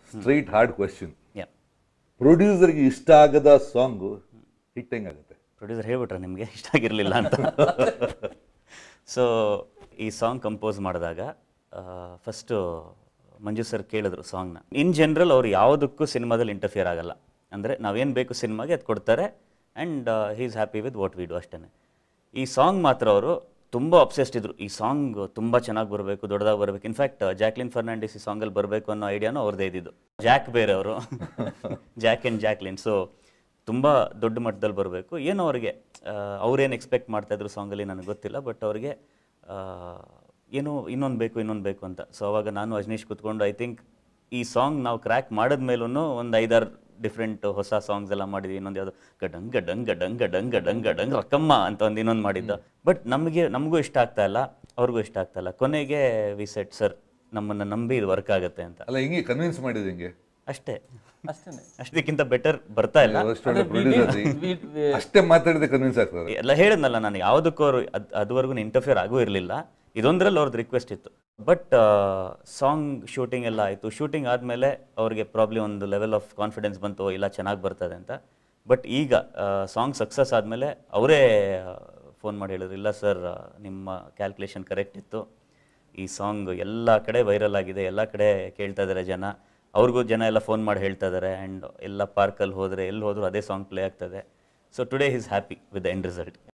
straight hard question ಯಾ ಪ್ರೊಡ್ಯೂಸರ್ಗೆ ಇಷ್ಟ ಆಗದ ಸಾಂಗು ಹಿಟ್ ಹೆಂಗಾಗುತ್ತೆ ಪ್ರೊಡ್ಯೂಸರ್ ಹೇಳ್ಬಿಟ್ರೆ ನಿಮಗೆ ಇಷ್ಟ ಆಗಿರಲಿಲ್ಲ ಅಂತ ಸೊ ಈ ಸಾಂಗ್ ಕಂಪೋಸ್ ಮಾಡಿದಾಗ ಫಸ್ಟು ಮಂಜು ಸರ್ ಕೇಳಿದ್ರು ಸಾಂಗ್ನ ಇನ್ ಜನರಲ್ ಅವ್ರು ಯಾವುದಕ್ಕೂ ಸಿನಿಮಾದಲ್ಲಿ ಇಂಟರ್ಫಿಯರ್ ಆಗಲ್ಲ ಅಂದರೆ ನಾವೇನು ಬೇಕು ಸಿನಿಮಾಗೆ ಅದು ಕೊಡ್ತಾರೆ and he is happy with what we do ಅಷ್ಟೇ ಈ ಸಾಂಗ್ ಮಾತ್ರ ಅವರು ತುಂಬ ಅಬ್ಸೆಸ್ಡ್ ಇದ್ರು ಈ ಸಾಂಗ್ ತುಂಬ ಚೆನ್ನಾಗಿ ಬರಬೇಕು ದೊಡ್ಡದಾಗಿ ಬರಬೇಕು ಇನ್ಫ್ಯಾಕ್ಟ್ ಜಾಕ್ಲಿನ್ ಫರ್ನಾಂಡಿಸ್ ಈ ಸಾಂಗಲ್ಲಿ ಬರಬೇಕು ಅನ್ನೋ ಐಡಿಯಾನು ಅವ್ರದ್ದೇ ಇದ್ದಿದ್ದು ಜಾಕ್ ಬೇರೆ ಅವರು ಜಾಕ್ ಆ್ಯಂಡ್ ಜಾಕ್ಲಿನ್ ಸೊ ತುಂಬ ದೊಡ್ಡ ಮಟ್ಟದಲ್ಲಿ ಬರಬೇಕು ಏನೋ ಅವ್ರಿಗೆ ಅವ್ರೇನು ಎಕ್ಸ್ಪೆಕ್ಟ್ ಮಾಡ್ತಾಯಿದ್ರು ಸಾಂಗಲ್ಲಿ ನನಗೆ ಗೊತ್ತಿಲ್ಲ ಬಟ್ ಅವ್ರಿಗೆ ಆ, ಏನೋ ಇನ್ನೊಂದು ಬೇಕು ಇನ್ನೊಂದು ಬೇಕು ಅಂತ ಸೊ ಅವಾಗ ನಾನು ಅಜ್ನೀಶ್ ಕುತ್ಕೊಂಡು ಐ ಥಿಂಕ್ ಈ ಸಾಂಗ್ ನಾವು ಕ್ರ್ಯಾಕ್ ಮಾಡಿದ ಮೇಲೂ ಒಂದು ಐದಾರು ಡಿಫ್ರೆಂಟ್ ಹೊಸ ಸಾಂಗ್ಸ್ ಎಲ್ಲ ಮಾಡಿದ್ವಿ ಇನ್ನೊಂದು ಯಾವುದು ಗಡಂಗ್ ಗಡಂಗ್ ಗಡಂಗ್ ಗಡಂಗ್ ಗಡಂಗ್ ಗಡಂಗ್ ರಕ್ಕಮ್ಮ ಅಂತ ಒಂದು ಇನ್ನೊಂದು ಮಾಡಿದ್ದ ಬಟ್ ನಮಗೆ ನಮಗೂ ಇಷ್ಟ ಆಗ್ತಾ ಇಲ್ಲ ಅವ್ರಿಗೂ ಇಷ್ಟ ಆಗ್ತಾ ಇಲ್ಲ ಕೊನೆಗೆ ವಿ ಸೆಟ್ ಸರ್ ನಮ್ಮನ್ನು ನಂಬಿ ಇದು ವರ್ಕ್ ಆಗುತ್ತೆ ಅಂತ ಅಲ್ಲ ಹಿಂಗೆ ಕನ್ವಿನ್ಸ್ ಮಾಡಿದ ಹಿಂಗೆ ಅಷ್ಟೇ ಅಷ್ಟೇ ಅಷ್ಟಕ್ಕಿಂತ ಬೆಟರ್ ಬರ್ತಾ ಇಲ್ಲ ಪ್ರೊಡ್ಯೂಸರ್ ಅಷ್ಟೇ ಮಾತಾಡಿದ್ರೆ ಕನ್ವಿನ್ಸ್ ಆಗ್ತಾರೆ ಎಲ್ಲ ಹೇಳಿದ್ನಲ್ಲ ನಾನು ಯಾವುದಕ್ಕೂ ಅವರು ಅದ್ ಅದುವರೆಗೂ ಇಂಟರ್ಫಿಯರ್ ಆಗೂ ಇರಲಿಲ್ಲ ಇದೊಂದರಲ್ಲಿ ಅವ್ರದ್ದು ರಿಕ್ವೆಸ್ಟ್ ಇತ್ತು ಬಟ್ ಸಾಂಗ್ ಶೂಟಿಂಗ್ ಎಲ್ಲ ಆಯಿತು ಶೂಟಿಂಗ್ ಆದಮೇಲೆ ಅವ್ರಿಗೆ ಪ್ರಾಬ್ಲಿ ಒಂದು ಲೆವೆಲ್ ಆಫ್ ಕಾನ್ಫಿಡೆನ್ಸ್ ಬಂತು ಇಲ್ಲ ಚೆನ್ನಾಗಿ ಬರ್ತದೆ ಅಂತ ಬಟ್ ಈಗ ಸಾಂಗ್ ಸಕ್ಸಸ್ ಆದಮೇಲೆ ಅವರೇ ಫೋನ್ ಮಾಡಿ ಹೇಳಿದ್ರು ಇಲ್ಲ ಸರ್ ನಿಮ್ಮ ಕ್ಯಾಲ್ಕುಲೇಷನ್ ಕರೆಕ್ಟ್ ಇತ್ತು ಈ ಸಾಂಗ್ ಎಲ್ಲ ಕಡೆ ವೈರಲ್ ಆಗಿದೆ ಎಲ್ಲ ಕಡೆ ಕೇಳ್ತಾ ಇದ್ದಾರೆ ಜನ ಅವ್ರಿಗೂ ಜನ ಎಲ್ಲ ಫೋನ್ ಮಾಡಿ ಹೇಳ್ತಾ ಇದ್ದಾರೆ ಆ್ಯಂಡ್ ಎಲ್ಲ ಪಾರ್ಕಲ್ಲಿ ಹೋದರೆ ಎಲ್ಲಿ ಹೋದರೂ ಅದೇ ಸಾಂಗ್ ಪ್ಲೇ ಆಗ್ತದೆ so today is happy with the end result